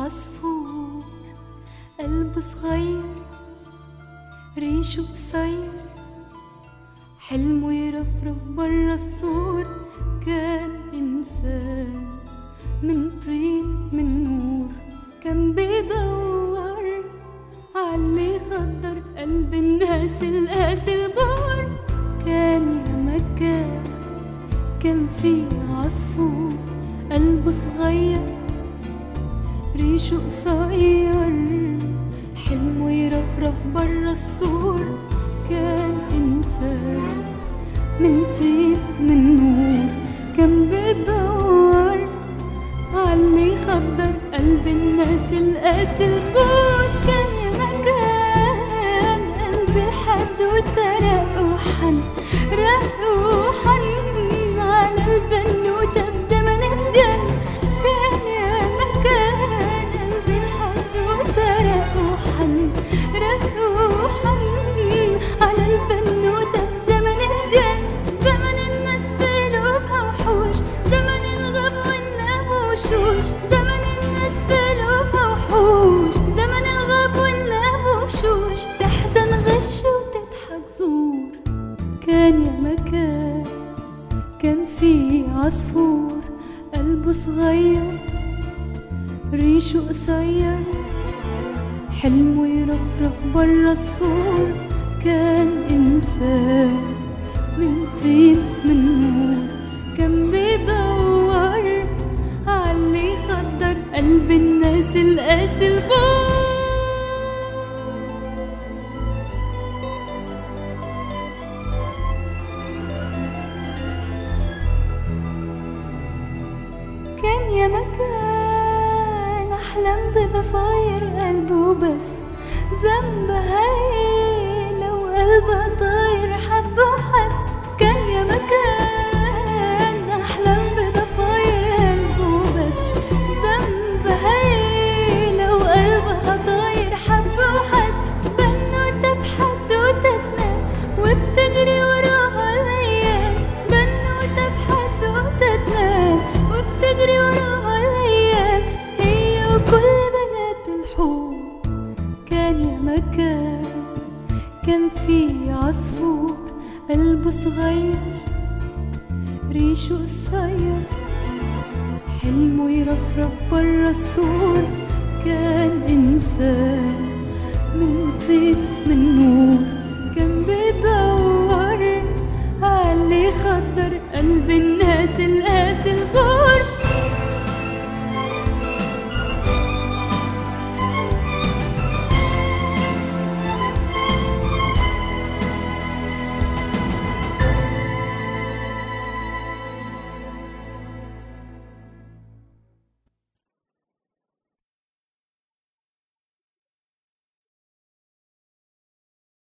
عصفور قلبه صغير ريشه قصير حلمه يرفرف برا السور كان إنسان من طين من نور كان بيدور عاللي خضر قلب الناس القاسي البور كان يا مكان كان في عصفور قلبه صغير ريشه قصير حلمه يرفرف برا السور كان إنسان من طين من نور كان بيدور عاللي خضر قلب الناس القاسي البوس كان يا مكان قلبي حد وترق وحن رق وحن على البنوتة بزمن الجن كان يا مكان قلبي الحد وترق وحن رق وحن على البنوتة بزمن الجن زمن الناس في قلوبها وحوش زمن الغب والناب وشوش زمن الناس في قلوبها وحوش زمن الغب والناب وشوش تحزن غش وتضحك زور كان يا مكان كان في عصفور قلبه صغير ريشه قصير حلمه يرفرف برا السور كان إنسان من طين من نور كان بيدور عاللي خدر قلب الناس القاسي البور كان يا مكان أحلم بضفاير قلبه بس ذنب هاي لو قلبه طاير حب وحس كان يا مكان أحلم بضفاير قلبه بس ذنب هاي لو قلبها طاير حب وحس بنوتة بحدوتة تنام وبتجري وراها الأيام بنوتة بحدوتة تنام وبتجري وراها الأيام هي وكل بنات الحور كان يا مكان كان في عصفور قلبه صغير ريشه قصير حلمه يرفرف برا السور كان إنسان من طين من نور كان بيدور عاللي خضر قلب الناس القاسي